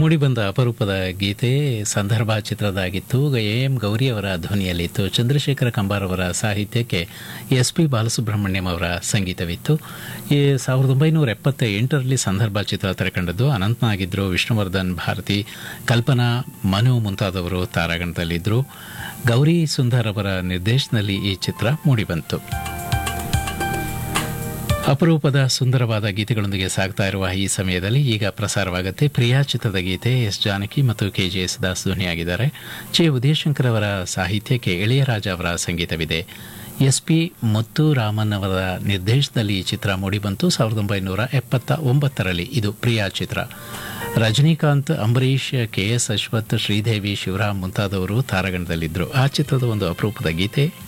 ಮೂಡಿಬಂದ ಅಪರೂಪದ ಗೀತೆ ಸಂದರ್ಭ ಚಿತ್ರದಾಗಿತ್ತು A M Gauri ಅವರ ಧ್ವನಿಯಲ್ಲಿತ್ತು ಚಂದ್ರಶೇಖರ ಕಂಬಾರ್ ಅವರ ಸಾಹಿತ್ಯಕ್ಕೆ ಎಸ್ ಪಿ ಬಾಲಸುಬ್ರಹ್ಮಣ್ಯಂ ಅವರ ಸಂಗೀತವಿತ್ತು ಈ ಸಾವಿರದ ಒಂಬೈನೂರ ಎಪ್ಪತ್ತ ಎಂಟರಲ್ಲಿ ಸಂದರ್ಭ ಚಿತ್ರ ತೆರೆಕಂಡದ್ದು ಅನಂತನಾಗಿದ್ದರು ವಿಷ್ಣುವರ್ಧನ್ ಭಾರತಿ ಕಲ್ಪನಾ ಮನು ಮುಂತಾದವರು ತಾರಾಗಣದಲ್ಲಿದ್ದರು ಗೌರಿ ಸುಂದರ್ ಅವರ ನಿರ್ದೇಶನದಲ್ಲಿ ಈ ಚಿತ್ರ ಮೂಡಿಬಂತು ಅಪರೂಪದ ಸುಂದರವಾದ ಗೀತೆಗಳೊಂದಿಗೆ ಸಾಗ್ತಾ ಇರುವ ಈ ಸಮಯದಲ್ಲಿ ಈಗ ಪ್ರಸಾರವಾಗುತ್ತೆ ಪ್ರಿಯಾ ಚಿತ್ರದ ಗೀತೆ ಎಸ್ ಜಾನಕಿ ಮತ್ತು ಕೆ ಜೆ ಎಸ್ ದಾಸ್ ಧ್ವನಿಯಾಗಿದ್ದಾರೆ ಚೆ ಉದಯಶಂಕರ್ ಅವರ ಸಾಹಿತ್ಯಕ್ಕೆ ಇಳೆಯರಾಜ ಅವರ ಸಂಗೀತವಿದೆ ಎಸ್ ಪಿ ಮುತ್ತು ರಾಮನ್ ಅವರ ನಿರ್ದೇಶನದಲ್ಲಿ ಈ ಚಿತ್ರ ಮೂಡಿಬಂತು ಸಾವಿರದ ಒಂಬೈನೂರ ಎಪ್ಪತ್ತ ಒಂಬತ್ತರಲ್ಲಿ ಇದು ಪ್ರಿಯಾ ಚಿತ್ರ ರಜನಿಕಾಂತ್ ಅಂಬರೀಷ್ ಕೆ ಎಸ್ ಅಶ್ವಥ್ ಶ್ರೀದೇವಿ ಶಿವರಾಮ್ ಮುಂತಾದವರು ತಾರಾಗಣದಲ್ಲಿದ್ದರು ಆ ಚಿತ್ರದ ಒಂದು ಅಪರೂಪದ ಗೀತೆ